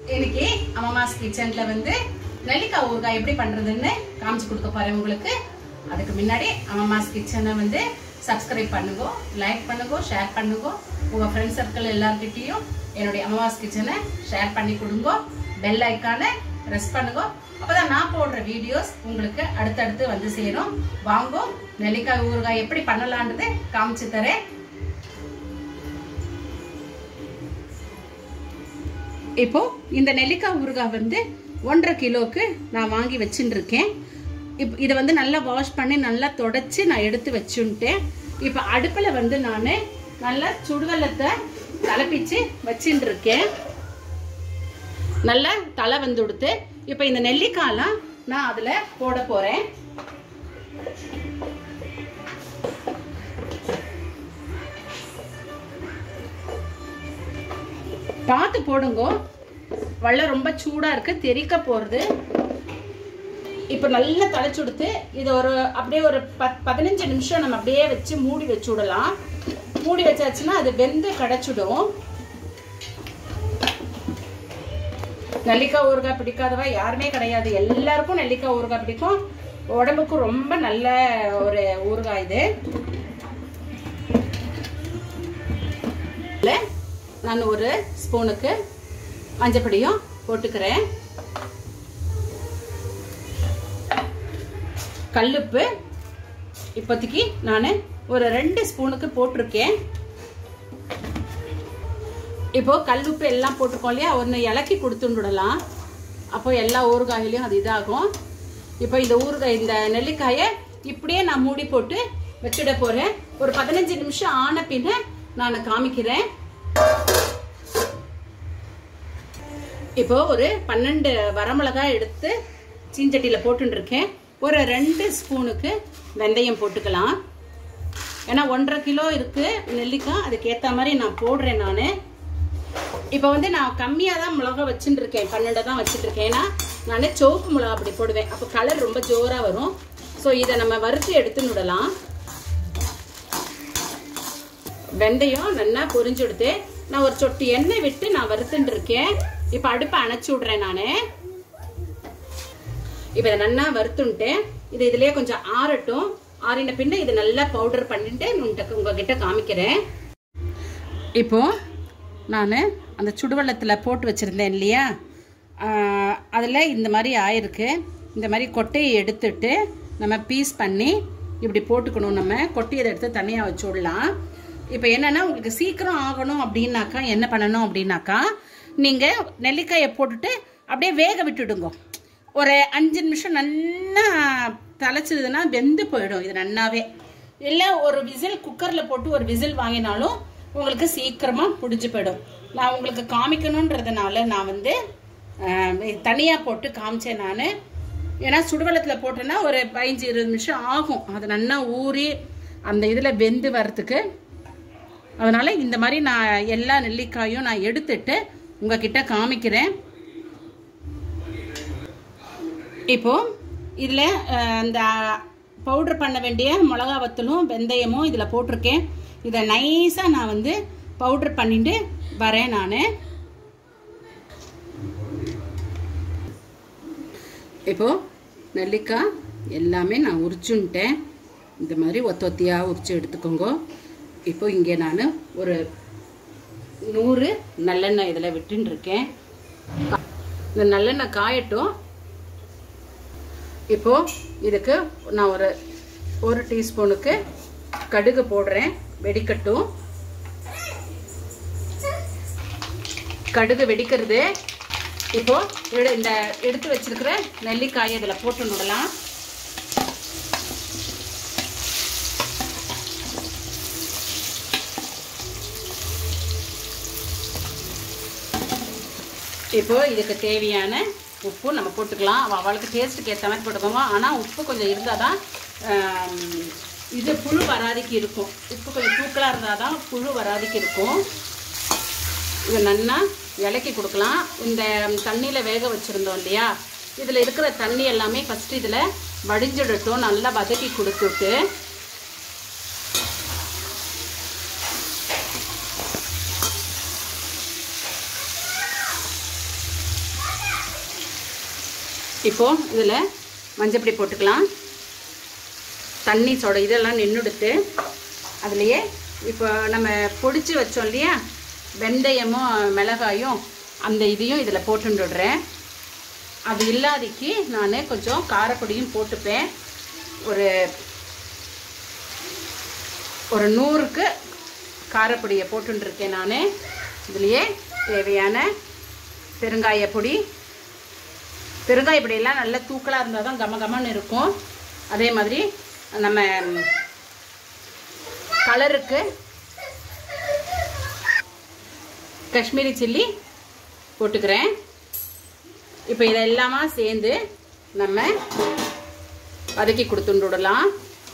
இன்னைக்கு அம்மாஸ் கிச்சன்ல வந்து நெல்லிக்காய் ஊறுகாய் எப்படி பண்றதுன்னு காமிச்சு கொடுக்க போறேன் உங்களுக்கு அதுக்கு முன்னாடி அம்மாஸ் கிச்சனை வந்து சப்ஸ்கிரைப் பண்ணுங்க லைக் பண்ணுங்க ஷேர் பண்ணுங்க உங்க ஃப்ரெண்ட் சர்க்கிள் எல்லார்கிட்டயும் என்னுடைய அம்மாஸ் கிச்சனை ஷேர் பண்ணி கொடுங்க பெல் ஐக்கானை ப்ரெஸ் பண்ணுங்க அப்பதான் நான் போடுற வீடியோஸ் உங்களுக்கு அடுத்தடுத்து வந்து சேரும் வாங்க நெல்லிக்காய் ஊறுகாய் எப்படி பண்ணலான்றது காமிச்சு தரேன் இப்போ இந்த நெல்லிக்காய் ஊறுகாய் வந்து ஒன்றரை கிலோக்கு நான் வாங்கி வச்சுட்டு இருக்கேன் இப்போ இதை வந்து நல்லா வாஷ் பண்ணி நல்லா தொடச்சி நான் எடுத்து வச்சுட்டேன் இப்போ அடுப்பில் வந்து நான் நல்லா சுடுவெள்ளத்தை கலப்பிச்சு வச்சுட்டு இருக்கேன் நல்லா தலை வந்து கொடுத்து இப்போ இந்த நெல்லிக்காயெல்லாம் நான் அதில் போட போகிறேன் பார்த்து போடுங்க வெள்ளம் ரொம்ப சூடா இருக்கு தெறிக்க போறது இப்போ நல்லா தலைச்சு கொடுத்து இது ஒரு அப்படியே ஒரு பத் பதினஞ்சு நிமிஷம் நம்ம அப்படியே வச்சு மூடி வச்சு விடலாம் மூடி வச்சாச்சுன்னா அது வெந்து கிடைச்சிடும் நெல்லிக்காய் ஊறுகாய் பிடிக்காதவா யாருமே கிடையாது எல்லாருக்கும் நெல்லிக்காய் ஊறுகாய் பிடிக்கும் உடம்புக்கு ரொம்ப நல்ல ஒரு ஊறுகாய் இது நான் ஒரு ஸ்பூனுக்கு மஞ்சப்பொடியும் போட்டுக்கிறேன் கல்லுப்பு இப்போதைக்கு நான் ஒரு ரெண்டு ஸ்பூனுக்கு போட்டிருக்கேன் இப்போ கல்லுப்பு எல்லாம் போட்டிருக்கோம் இல்லையா ஒன்று இலக்கி கொடுத்துடலாம் அப்போ எல்லா ஊறுகாயிலையும் அது இதாகும் இப்போ இந்த ஊறுகாய் இந்த நெல்லிக்காயை இப்படியே நான் மூடி போட்டு வச்சுட போகிறேன் ஒரு பதினஞ்சு நிமிஷம் ஆன பின்ன நான் காமிக்கிறேன் இப்போ ஒரு பன்னெண்டு வரமிளகாய் எடுத்து சீஞ்சட்டியில் போட்டுருக்கேன் ஒரு ரெண்டு ஸ்பூனுக்கு வெந்தயம் போட்டுக்கலாம் ஏன்னா ஒன்றரை கிலோ இருக்கு நெல்லிக்காய் அதுக்கேற்ற மாதிரி நான் போடுறேன் நான் இப்போ வந்து நான் கம்மியாக தான் மிளகா வச்சுட்டு இருக்கேன் பன்னெண்டு தான் வச்சுட்டு இருக்கேன் ஏன்னா நான் சோப்பு மிளகா அப்படி போடுவேன் அப்போ கலர் ரொம்ப ஜோராக வரும் ஸோ இதை நம்ம வறுத்து எடுத்து விடலாம் வெந்தயம் நல்லா பொரிஞ்சு எடுத்து நான் ஒரு சொட்டு எண்ணெய் விட்டு நான் வறுத்துட்டு இருக்கேன் இப்போ அடுப்பை அணைச்சி விடுறேன் நான் இப்போ இதை நல்லா வறுத்துன்ட்டேன் இது இதுலயே கொஞ்சம் ஆறட்டும் ஆறின பின்ன இது நல்லா பவுடர் பண்ணிட்டு உங்ககிட்ட காமிக்கிறேன் இப்போ நான் அந்த சுடுவெள்ளத்தில் போட்டு வச்சுருந்தேன் இல்லையா அதில் இந்த மாதிரி ஆயிருக்கு இந்த மாதிரி கொட்டையை எடுத்துட்டு நம்ம பீஸ் பண்ணி இப்படி போட்டுக்கணும் நம்ம கொட்டையை எடுத்து தனியாக வச்சு விடலாம் இப்போ என்னென்னா உங்களுக்கு சீக்கிரம் ஆகணும் அப்படின்னாக்கா என்ன பண்ணணும் அப்படின்னாக்கா நீங்கள் நெல்லிக்காயை போட்டுட்டு அப்படியே வேக விட்டுடுங்க ஒரு அஞ்சு நிமிஷம் நல்லா தலைச்சதுன்னா வெந்து போயிடும் இது நல்லாவே இல்லை ஒரு விசில் குக்கரில் போட்டு ஒரு விசில் வாங்கினாலும் உங்களுக்கு சீக்கிரமாக பிடிச்சி போயிடும் நான் உங்களுக்கு காமிக்கணுன்றதுனால நான் வந்து தனியாக போட்டு காமிச்சேன் நான் ஏன்னா சுடுவெள்ளத்தில் போட்டேன்னா ஒரு பதினஞ்சு இருபது நிமிஷம் ஆகும் அது நல்லா ஊறி அந்த இதில் வெந்து வர்றதுக்கு அதனால் இந்த மாதிரி நான் எல்லா நெல்லிக்காயும் நான் எடுத்துட்டு உங்ககிட்ட காமிக்கிறேன் இப்போ இதில் இந்த பவுடர் பண்ண வேண்டிய மிளகா வத்தலும் வெந்தயமும் இதில் போட்டிருக்கேன் இதை நைஸாக நான் வந்து பவுடர் பண்ணிட்டு வரேன் நான் இப்போ நெல்லிக்காய் எல்லாமே நான் உரிச்சுன்ட்டேன் இந்த மாதிரி ஒத்த ஒத்தியாக உரிச்சு எடுத்துக்கோங்க இப்போ இங்கே நான் ஒரு நூறு நல்லெண்ணெய் இதில் விட்டுன்னு இருக்கேன் இந்த நல்லெண்ணெய் காயட்டும் இப்போ இதுக்கு நான் ஒரு ஒரு டீஸ்பூனுக்கு கடுகு போடுறேன் வெடிக்கட்டும் கடுகு வெடிக்கிறது இப்போ இந்த எடுத்து வச்சிருக்கிற நெல்லிக்காயை இதில் போட்டு விடலாம் இப்போ இதுக்கு தேவையான உப்பு நம்ம போட்டுக்கலாம் அவளுக்கு டேஸ்ட்டுக்கு ஏற்ற மாதிரி போட்டுக்கோங்க ஆனால் உப்பு கொஞ்சம் இருந்தால் தான் இது புழு வராதிக்கு இருக்கும் உப்பு கொஞ்சம் தூக்கலாக இருந்தால் தான் புழு வராதிக்கு இருக்கும் இதை நல்லா இலக்கி கொடுக்கலாம் இந்த தண்ணியில் வேக வச்சுருந்தோம் இல்லையா இதில் இருக்கிற தண்ணி எல்லாமே ஃபஸ்ட்டு இதில் வடிஞ்சிடட்டும் நல்லா வதக்கி கொடுத்துட்டு இப்போது இதில் மஞ்சப்பொடி போட்டுக்கலாம் தண்ணி சொட இதெல்லாம் நின்றுடுத்து அதுலேயே இப்போ நம்ம பொடிச்சு வச்சோம் இல்லையா வெந்தயமும் மிளகாயும் அந்த இதையும் இதில் போட்டுடுறேன் அது இல்லாதிக்கு நான் கொஞ்சம் காரப்பொடியும் போட்டுப்பேன் ஒரு ஒரு நூறுக்கு காரப்பொடியை போட்டுருக்கேன் நான் இதுலேயே தேவையான பெருங்காய பொடி பெருங்காய பொடியெல்லாம் நல்லா தூக்கலாக இருந்தால் தான் கம கமன்னு இருக்கும் அதே மாதிரி நம்ம கலருக்கு காஷ்மீரி சில்லி போட்டுக்கிறேன் இப்போ இதெல்லாமா சேர்ந்து நம்ம வதக்கி கொடுத்துட்டு விடலாம்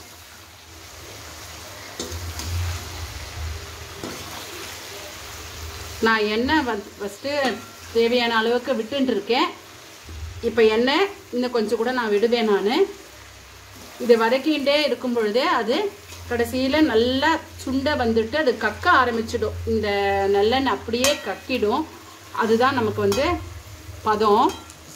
நான் எண்ணெய் வந்து ஃபஸ்ட்டு தேவையான அளவுக்கு விட்டுட்டு இருக்கேன் இப்போ எண்ணெய் இன்னும் கொஞ்சம் கூட நான் விடுவேன் நான் இது வதக்கிண்டே இருக்கும் பொழுதே அது கடைசியில் நல்லா சுண்டை வந்துட்டு அது கக்க ஆரம்பிச்சிடும் இந்த நல்லெண்ணெய் அப்படியே கக்கிடும் அதுதான் நமக்கு வந்து பதம்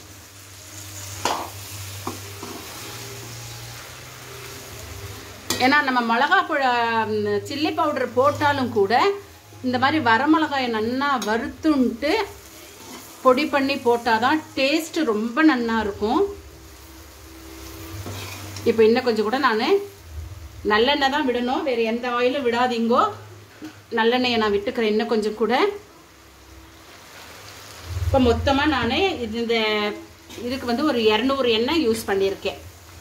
ஏன்னா நம்ம மிளகா புழ சில்லி பவுடர் போட்டாலும் கூட இந்த மாதிரி வரமிளகாயை நல்லா வறுத்துன்ட்டு பொடி பண்ணி போட்டால் தான் டேஸ்ட் ரொம்ப நல்லா இருக்கும் இப்போ இன்னும் கொஞ்சம் கூட நான் நல்லெண்ணெய் தான் விடணும் வேறு எந்த ஆயிலும் விடாதீங்கோ நல்லெண்ணெயை நான் விட்டுக்கிறேன் இன்னும் கொஞ்சம் கூட இப்போ மொத்தமாக நான் இது இந்த இதுக்கு வந்து ஒரு இரநூறு எண்ணெய் யூஸ் பண்ணியிருக்கேன்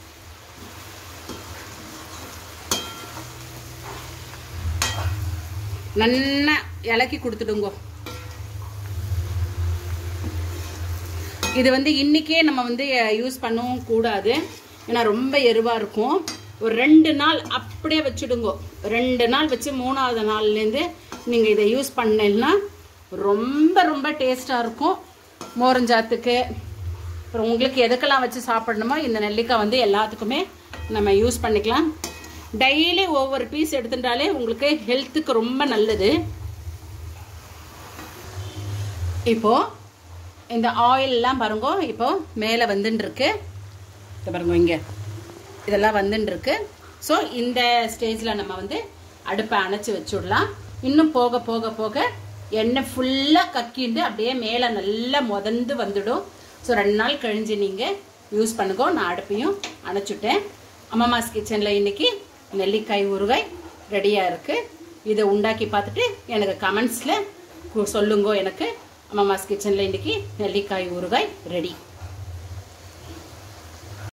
நல்லா இலக்கி கொடுத்துடுங்கோ இது வந்து இன்றைக்கே நம்ம வந்து யூஸ் பண்ணவும் கூடாது ஏன்னா ரொம்ப எருவாக இருக்கும் ஒரு ரெண்டு நாள் அப்படியே வச்சுடுங்கோ ரெண்டு நாள் வச்சு மூணாவது நாள்லேருந்து நீங்கள் இதை யூஸ் பண்ணீங்கன்னா ரொம்ப ரொம்ப டேஸ்ட்டாக இருக்கும் மோரஞ்சாத்துக்கு அப்புறம் உங்களுக்கு எதுக்கெல்லாம் வச்சு சாப்பிடணுமோ இந்த நெல்லிக்காய் வந்து எல்லாத்துக்குமே நம்ம யூஸ் பண்ணிக்கலாம் டெய்லி ஒவ்வொரு பீஸ் எடுத்துட்டாலே உங்களுக்கு ஹெல்த்துக்கு ரொம்ப நல்லது இப்போ இந்த ஆயிலெலாம் பாருங்க இப்போ மேலே வந்துன்னு இருக்கு இதை பாருங்க இங்கே இதெல்லாம் வந்துன்னு இருக்கு ஸோ இந்த ஸ்டேஜில் நம்ம வந்து அடுப்பை அணைச்சி வச்சுடலாம் இன்னும் போக போக போக எண்ணெய் ஃபுல்லாக கக்கிண்டு அப்படியே மேலே நல்லா முதந்து வந்துடும் ஸோ ரெண்டு நாள் கழிஞ்சு நீங்கள் யூஸ் பண்ணுங்க நான் அடுப்பையும் அணைச்சுட்டேன் அம்மாமாஸ் கிச்சனில் இன்னைக்கு நெல்லிக்காய் ஊறுகாய் ரெடியாக இருக்குது இதை உண்டாக்கி பார்த்துட்டு எனக்கு கமெண்ட்ஸில் சொல்லுங்க எனக்கு அம்மாமாஸ் கிச்சனில் இன்னைக்கு நெல்லிக்காய் ஊறுகாய் ரெடி